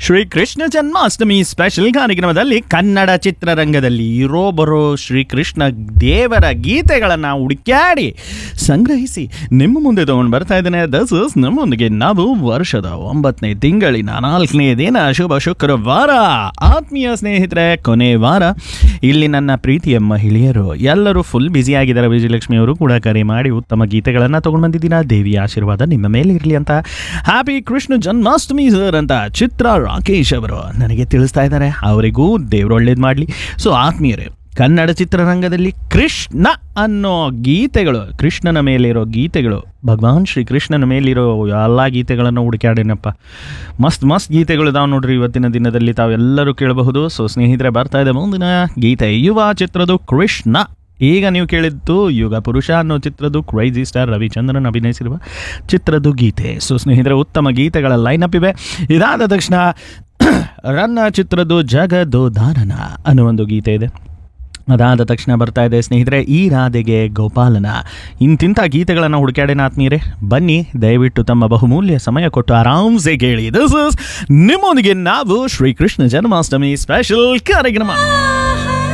Shri Krishna Janmashtami special ಕಾರ್ಯಕ್ರಮದಲ್ಲಿ ಕನ್ನಡ ಚಿತ್ರರಂಗದಲ್ಲಿ ಇರೋ ಬರೋ ಶ್ರೀಕೃಷ್ಣ ದೇವರ ಗೀತೆಗಳನ್ನು ಹುಡುಕ್ಯಾಡಿ ಸಂಗ್ರಹಿಸಿ ನಿಮ್ಮ ಮುಂದೆ ತಗೊಂಡು ಬರ್ತಾ ಇದ್ದೇನೆ ದಸ್ ಇಸ್ ನಮ್ಮೊಂದಿಗೆ ನಾವು ವರ್ಷದ ಒಂಬತ್ತನೇ ತಿಂಗಳಿನ ನಾಲ್ಕನೇ ದಿನ ಶುಭ ಶುಕ್ರವಾರ ಆತ್ಮೀಯ ಸ್ನೇಹಿತರೆ ಕೊನೆ ವಾರ ಇಲ್ಲಿ ನನ್ನ ಪ್ರೀತಿಯ ಮಹಿಳೆಯರು ಎಲ್ಲರೂ ಫುಲ್ ಬ್ಯುಸಿ ಆಗಿದ್ದಾರೆ ವಿಜಯಲಕ್ಷ್ಮಿ ಅವರು ಕೂಡ ಕರೆ ಮಾಡಿ ಉತ್ತಮ ಗೀತೆಗಳನ್ನು ತಗೊಂಡು ಬಂದಿದ್ದೀರಾ ದೇವಿಯ ಆಶೀರ್ವಾದ ನಿಮ್ಮ ಮೇಲೆ ಇರಲಿ ಅಂತ ಹ್ಯಾಪಿ ಕೃಷ್ಣ ಜನ್ಮಾಷ್ಟಮಿ ಸರ್ ಅಂತ ಚಿತ್ರ ರಾಕೇಶ್ ಅವರು ನನಗೆ ತಿಳಿಸ್ತಾ ಇದ್ದಾರೆ ಅವರಿಗೂ ದೇವ್ರು ಒಳ್ಳೇದು ಮಾಡಲಿ ಸೊ ಆತ್ಮೀಯರೇ ಕನ್ನಡ ಚಿತ್ರರಂಗದಲ್ಲಿ ಕೃಷ್ಣ ಅನ್ನೋ ಗೀತೆಗಳು ಕೃಷ್ಣನ ಮೇಲಿರೋ ಗೀತೆಗಳು ಭಗವಾನ್ ಶ್ರೀ ಕೃಷ್ಣನ ಮೇಲಿರೋ ಎಲ್ಲ ಗೀತೆಗಳನ್ನು ಹುಡುಕ್ಯಾಡೇನಪ್ಪ ಮಸ್ತ್ ಮಸ್ತ್ ಗೀತೆಗಳು ಇದಾವೆ ನೋಡ್ರಿ ಇವತ್ತಿನ ದಿನದಲ್ಲಿ ತಾವೆಲ್ಲರೂ ಕೇಳಬಹುದು ಸೊ ಸ್ನೇಹಿತರೆ ಬರ್ತಾ ಇದೆ ಮುಂದಿನ ಗೀತೆ ಯುವ ಚಿತ್ರದ ಕೃಷ್ಣ ಈಗ ನೀವು ಕೇಳಿದ್ದು ಯುಗ ಪುರುಷ ಅನ್ನೋ ಚಿತ್ರದ ಕ್ರೈಜಿ ಸ್ಟಾರ್ ರವಿಚಂದ್ರನ್ ಅಭಿನಯಿಸಿರುವ ಚಿತ್ರದ ಗೀತೆ ಸೊ ಸ್ನೇಹಿತರೆ ಉತ್ತಮ ಗೀತೆಗಳ ಲೈನಪ್ ಇವೆ ಇದಾದ ತಕ್ಷಣ ರನ್ನ ಚಿತ್ರದ ಜಗದೋದಾರನ ಅನ್ನೋ ಒಂದು ಗೀತೆ ಇದೆ ಅದಾದ ತಕ್ಷಣ ಬರ್ತಾ ಇದೆ ಸ್ನೇಹಿತರೆ ಈ ರಾಧೆಗೆ ಗೋಪಾಲನ ಇಂತಿಂಥ ಗೀತೆಗಳನ್ನು ಹುಡುಕ್ಯಾಡೇನ ಆತ್ಮೀಯರೇ ಬನ್ನಿ ದಯವಿಟ್ಟು ತಮ್ಮ ಬಹುಮೂಲ್ಯ ಸಮಯ ಕೊಟ್ಟು ಆರಾಮ್ಸೆ ಕೇಳಿ ದಿಸ್ ಇಸ್ ನಿಮ್ಮೊಂದಿಗೆ ನಾವು ಶ್ರೀಕೃಷ್ಣ ಜನ್ಮಾಷ್ಟಮಿ ಸ್ಪೆಷಲ್ ಕಾರ್ಯಕ್ರಮ